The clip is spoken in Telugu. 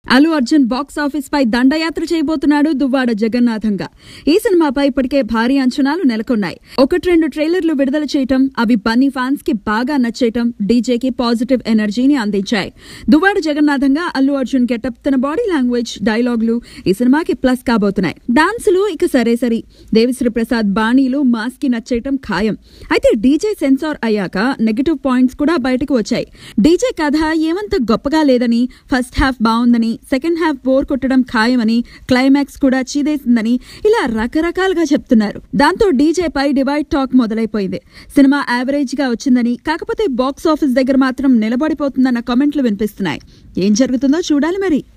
అల్లు అర్జున్ బాక్స్ ఆఫీస్ పై దండయాత్ర చేయబోతున్నాడు దువ్వాడ జగన్నాథంగా ఈ సినిమాపై ఇప్పటికే భారీ అంచనాలు నెలకొన్నాయి ఒకటి రెండు ట్రైలర్లు విడుదల చేయటం అవి బన్నీ ఫ్యాన్స్ కి బాగా నచ్చేయటం డీజేకి పాజిటివ్ ఎనర్జీని అందించాయి దువ్వాడ జగన్నాథంగా అల్లు అర్జున్ గెటప్ తన బాడీ లాంగ్వేజ్ డైలాగులు ఈ సినిమాకి ప్లస్ కాబోతున్నాయి డాన్సులు ఇక సరే సరి దేవిశ్రీ ప్రసాద్ బాణీలు మాస్ కి నచ్చేయటం ఖాయం అయితే డీజే సెన్సార్ అయ్యాక నెగటివ్ పాయింట్స్ కూడా బయటకు వచ్చాయి డీజే కథ ఏమంత గొప్పగా లేదని ఫస్ట్ హాఫ్ బాగుందని సెకండ్ హాఫ్ బోర్ కొట్టడం ఖాయమని క్లైమాక్స్ కూడా చీదేసిందని ఇలా రకరకాలుగా చెప్తున్నారు దాంతో డీజే పై డివైడ్ టాక్ మొదలైపోయింది సినిమా యావరేజ్ గా వచ్చిందని కాకపోతే బాక్స్ ఆఫీస్ దగ్గర మాత్రం నిలబడిపోతుందన్న కామెంట్లు వినిపిస్తున్నాయి ఏం జరుగుతుందో చూడాలి మరి